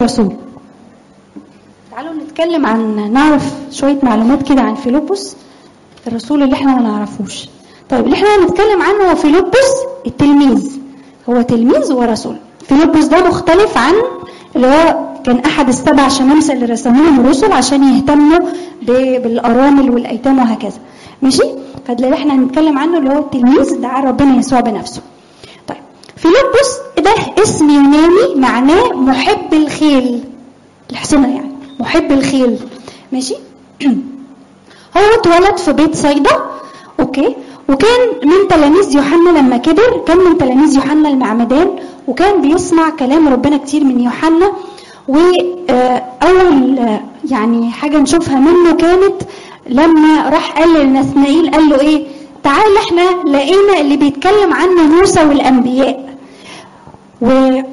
رسول تعالوا نتكلم عن نعرف شوية معلومات كده عن فيلبس الرسول اللي احنا ما نعرفوش طيب اللي احنا هنتكلم عنه هو فيلبس التلميذ هو تلميذ ورسول فيلبس ده مختلف عن اللي هو كان احد السبع شمامسه اللي رسموهم الرسل عشان يهتموا بالارامل والايتام وهكذا ماشي فده اللي احنا هنتكلم عنه اللي هو التلميذ دعا ربنا يسوع بنفسه طيب فيلبس ده اسم يوناني معناه محب الخيل الحصنه يعني محب الخيل ماشي هو اتولد في بيت صيدا اوكي وكان من تلاميذ يوحنا لما كبر كان من تلاميذ يوحنا المعمدان وكان بيسمع كلام ربنا كتير من يوحنا واول يعني حاجه نشوفها منه كانت لما راح قال لنثنائيل قال له ايه تعال احنا لقينا اللي بيتكلم عنه موسى والانبياء و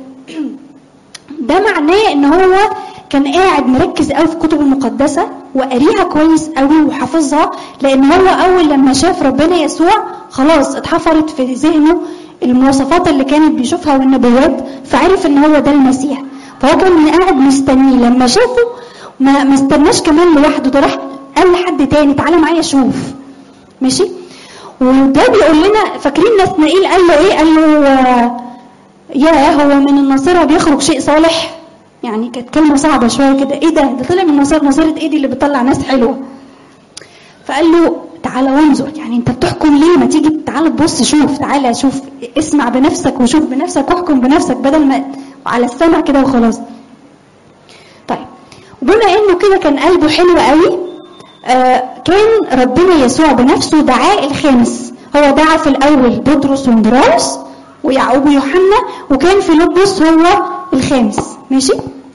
ده معناه ان هو كان قاعد مركز قوي في الكتب المقدسه وقاريها كويس قوي وحافظها لان هو اول لما شاف ربنا يسوع خلاص اتحفرت في ذهنه المواصفات اللي كانت بيشوفها والنبوات فعرف ان هو ده المسيح فهو كان قاعد مستنيه لما شافه ما ما استناش كمان لوحده ده راح قال لحد تاني تعالى معايا شوف ماشي وده بيقول لنا فاكرين نثنائيل قال له ايه قال له يا هو من الناصره بيخرج شيء صالح يعني كانت كلمه صعبه شويه كده ايه ده ده طلع من ناصره ناصره ايه دي اللي بتطلع ناس حلوه فقال له تعالى وانظر يعني انت بتحكم ليه ما تيجي تعالى تبص شوف تعالى شوف اسمع بنفسك وشوف بنفسك واحكم بنفسك بدل ما على السمع كده وخلاص طيب وبما انه كده كان قلبه حلو قوي آه كان ربنا يسوع بنفسه دعاه الخامس هو دعا في الاول بطرس واندراوس ويعقوب ويوحنا وكان فيلبس هو الخامس ماشي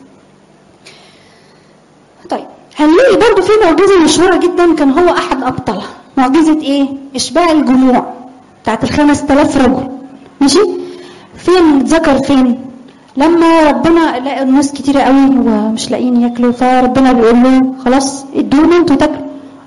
طيب هنلاقي برضو في معجزه مشهوره جدا كان هو احد ابطالها معجزه ايه اشباع الجموع بتاعت الخمس تلاف رجل ماشي فين اتذكر فين لما ربنا لقى الناس كتيرة قوي ومش لاقيين ياكلوا فربنا بيقول له خلاص ادونا انتوا تاكلوا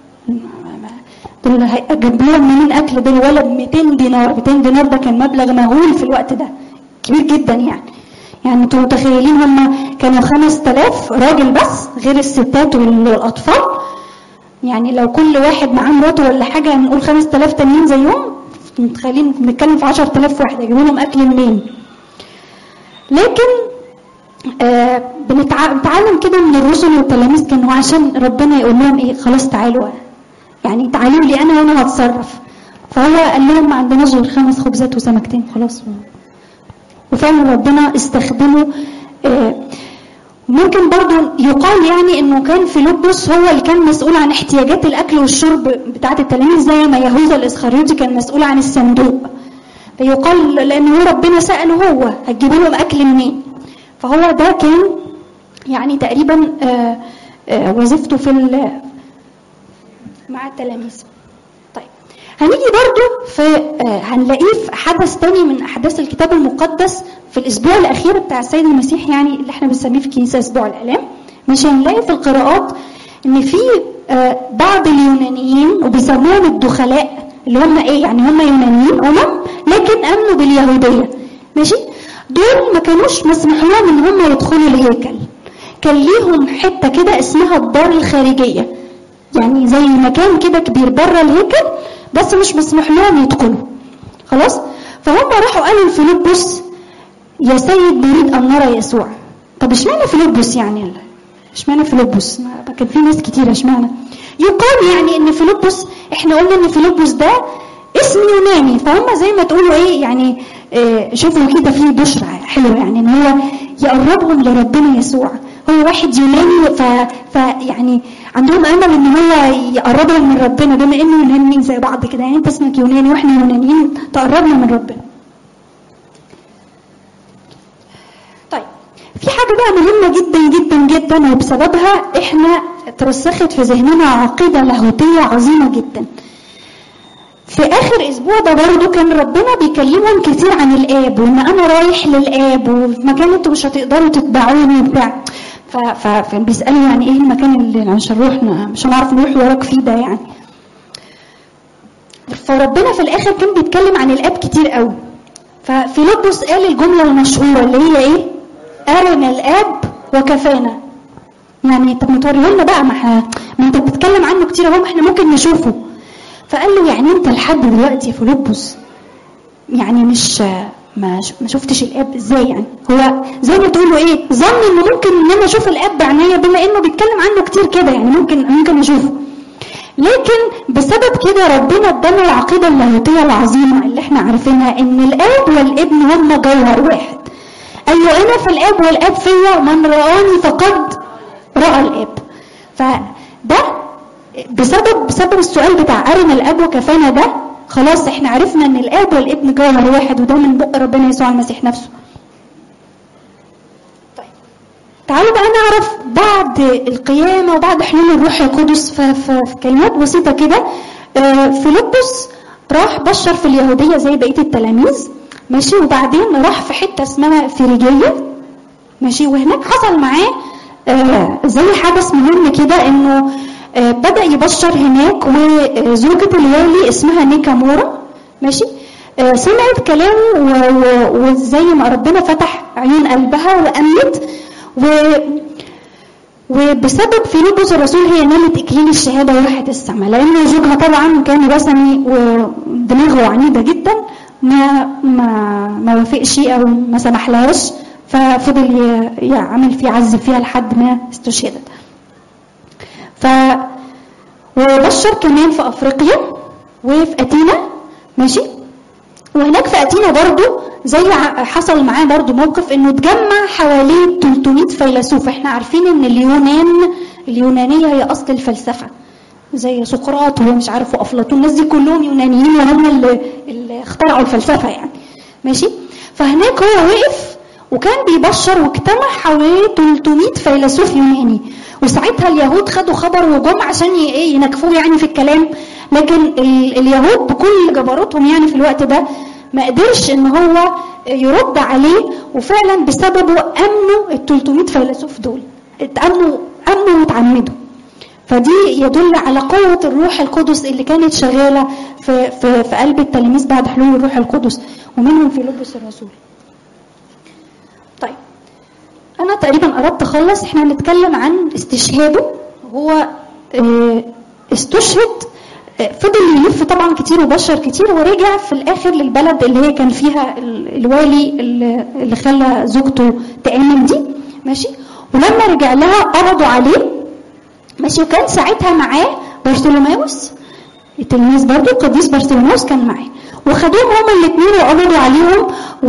دول جاب لهم منين اكل دول ولا ب 200 دينار 200 دينار ده كان مبلغ مهول في الوقت ده كبير جدا يعني يعني انتوا متخيلين هم كانوا 5000 راجل بس غير الستات والاطفال يعني لو كل واحد معاه مراته ولا حاجه نقول 5000 تانيين زيهم متخيلين بنتكلم في 10000 واحد يجيبوا لهم اكل منين لكن آه بنتعلم كده من الرسل والتلاميذ كانوا عشان ربنا يقول لهم ايه خلاص تعالوا يعني تعالوا لي انا وانا هتصرف فهو قال لهم ما عندناش غير خمس خبزات وسمكتين خلاص وفعلا ربنا استخدمه آه ممكن برضو يقال يعني انه كان فيلبس هو اللي كان مسؤول عن احتياجات الاكل والشرب بتاعه التلاميذ زي ما يهوذا الاسخريوطي كان مسؤول عن الصندوق فيقال لانه ربنا ساله هو هتجيب لهم اكل منين فهو ده كان يعني تقريبا آآ آآ وظيفته في مع التلاميذ طيب هنيجي برضو في هنلاقيه في حدث تاني من احداث الكتاب المقدس في الاسبوع الاخير بتاع السيد المسيح يعني اللي احنا بنسميه في الكنيسه اسبوع الالام مش هنلاقي في القراءات ان في بعض اليونانيين وبيسموهم الدخلاء اللي هم ايه يعني هم يونانيين امم لكن امنوا باليهوديه ماشي دول ما كانوش مسموح لهم ان هم يدخلوا الهيكل كان ليهم حته كده اسمها الدار الخارجيه يعني زي مكان كده كبير بره الهيكل بس مش مسموح لهم يدخلوا خلاص فهم راحوا قالوا لفيلبس يا سيد نريد ان نرى يسوع طب اشمعنى فيلبس يعني اشمعنى فيلبس كان في ناس كتير اشمعنى يقال يعني ان فيلبس احنا قلنا ان فيلبس ده اسم يوناني فهم زي ما تقولوا ايه يعني إيه شوفوا كده في بشرى حلوه يعني ان هو يقربهم لربنا يسوع هو واحد يوناني ف... ف يعني عندهم امل ان هو يقربهم من ربنا بما انه يونانيين زي بعض كده يعني انت اسمك يوناني واحنا يونانيين تقربنا من ربنا طيب في حاجه بقى مهمه جدا جدا جدا وبسببها احنا ترسخت في ذهننا عقيده لاهوتيه عظيمه جدا في اخر اسبوع ده برضه كان ربنا بيكلمهم كتير عن الاب وان انا رايح للاب وفي مكان انتوا مش هتقدروا تتبعوني وبتاع فبيسالوا يعني ايه المكان اللي مش هنروح مش هنعرف نروح وراك فيه ده يعني فربنا في الاخر كان بيتكلم عن الاب كتير قوي ففيلبس قال الجمله المشهوره اللي هي ايه ارنا الاب وكفانا يعني طب ما توريه لنا بقى ما احنا ما انت بتتكلم عنه كتير اهو ما احنا ممكن نشوفه فقال له يعني انت لحد دلوقتي يا فيلبس يعني مش ما ما شفتش الاب ازاي يعني هو زي ما تقول له ايه ظن انه ممكن ان انا اشوف الاب بعناية بما انه بيتكلم عنه كتير كده يعني ممكن ممكن اشوفه لكن بسبب كده ربنا ادانا العقيده اللاهوتيه العظيمه اللي احنا عارفينها ان الاب والابن هما جوهر واحد ايوه انا في الاب والاب فيا من رآني فقد رأى الاب فده بسبب بسبب السؤال بتاع ارنا الاب وكفانا ده خلاص احنا عرفنا ان الاب والابن جوهر واحد وده من بق ربنا يسوع المسيح نفسه طيب تعالوا بقى نعرف بعد القيامة وبعد حلول الروح القدس في, في, في كلمات بسيطة كده آه، فيلبس راح بشر في اليهودية زي بقية التلاميذ ماشي وبعدين راح في حتة اسمها فريجية ماشي وهناك حصل معاه آه، زي حدث مهم كده انه آه، بدأ يبشر هناك وزوجة الوالي اسمها نيكامورا ماشي آه، سمعت كلامه و- و- وزي ما ربنا فتح عيون قلبها وأمنت و وبسبب فيلبس الرسول هي نالت اكليل الشهاده وراحت السماء لان زوجها طبعا كان رسمي ودماغه عنيده جدا ما ما ما وافقش او ما سمحلهاش ففضل ي- يعمل في عذب فيها لحد ما استشهدت ف وبشر كمان في افريقيا وفي اتينا ماشي وهناك في اتينا برضو زي ع- حصل معاه برضو موقف انه اتجمع حواليه 300 فيلسوف احنا عارفين ان اليونان اليونانيه هي اصل الفلسفه زي سقراط ومش عارف وافلاطون الناس دي كلهم يونانيين وهم اللي, اللي اخترعوا الفلسفه يعني ماشي فهناك هو وقف وكان بيبشر واجتمع حواليه 300 فيلسوف يوناني وساعتها اليهود خدوا خبر وجم عشان ي- ايه ينكفوه يعني في الكلام لكن ال- اليهود بكل جبروتهم يعني في الوقت ده ما قدرش ان هو يرد عليه وفعلا بسببه امنوا ال 300 فيلسوف دول اتامنوا امنوا واتعمدوا فدي يدل على قوة الروح القدس اللي كانت شغالة في, في, في قلب التلاميذ بعد حلول الروح القدس ومنهم فيلبس الرسول طيب أنا تقريبا قربت أخلص احنا هنتكلم عن استشهاده هو اه، استشهد اه، فضل يلف طبعا كتير وبشر كتير ورجع في الآخر للبلد اللي هي كان فيها ال- الوالي اللي اللي خلى زوجته تآمن دي ماشي ولما رجع لها قبضوا عليه ماشي وكان ساعتها معاه بارثولوماوس التلميذ برضو القديس بارثولوماوس كان معاه وخدوهم هما الاثنين وقبضوا عليهم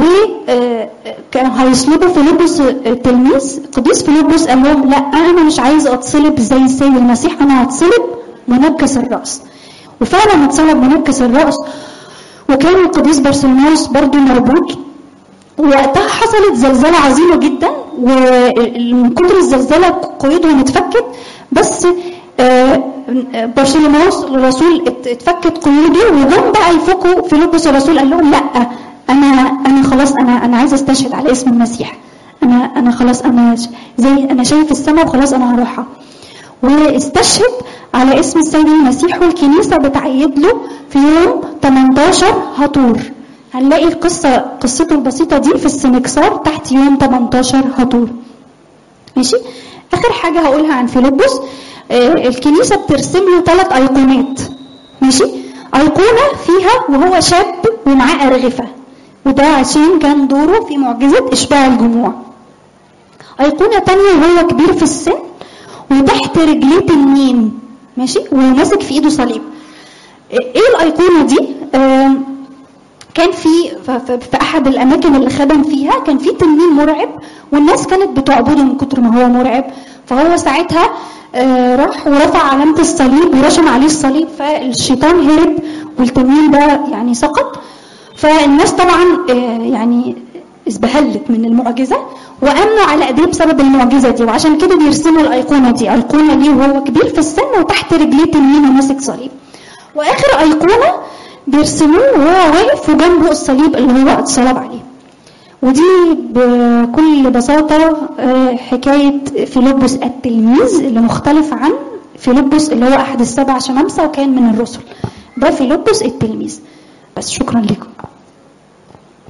وكانوا هيصلبوا فيلبس التلميذ القديس فيلبس قال لهم لا انا مش عايز اتصلب زي السيد المسيح انا هتصلب منكس الراس وفعلا اتصلب منكس الراس وكان القديس بارثولوماوس برضو مربوط ووقتها حصلت زلزالة عظيمة جدا ومن كتر الزلزالة قيودهم اتفكت بس آه، بارثولوماوس الرسول ات- اتفكت قيوده وجم بقى يفكوا فيلبس الرسول قال لهم لا انا انا خلاص انا انا عايز استشهد على اسم المسيح انا انا خلاص انا ش- زي انا شايف السماء وخلاص انا هروحها واستشهد على اسم السيد المسيح والكنيسة بتعيد له في يوم 18 هطور هنلاقي القصة قصته البسيطة دي في السنكسار تحت يوم 18 هطور ماشي آخر حاجة هقولها عن فيلبس آه، الكنيسة بترسم له ثلاث أيقونات ماشي أيقونة فيها وهو شاب ومعاه أرغفة وده عشان كان دوره في معجزة إشباع الجموع أيقونة تانية وهو كبير في السن وتحت رجليه تنين ماشي وماسك في ايده صليب ايه الايقونه دي آم، كان في ف- ف- في احد الاماكن اللي خدم فيها كان في تنين مرعب والناس كانت بتعبده من كتر ما هو مرعب فهو ساعتها آه، راح ورفع علامه الصليب ورشم عليه الصليب فالشيطان هرب والتنين ده يعني سقط فالناس طبعا آه، يعني ازبهلت من المعجزه وامنوا على ايديه بسبب المعجزه دي وعشان كده بيرسموا الايقونه دي ايقونه ليه وهو كبير في السن وتحت رجليه تنين وماسك صليب واخر ايقونه بيرسموه وهو واقف وجنبه الصليب اللي هو اتصلب عليه ودي بكل بساطة آه، حكاية فيلبس التلميذ اللي مختلف عن فيلبس اللي هو أحد السبع شمامسة وكان من الرسل ده فيلبس التلميذ بس شكرا لكم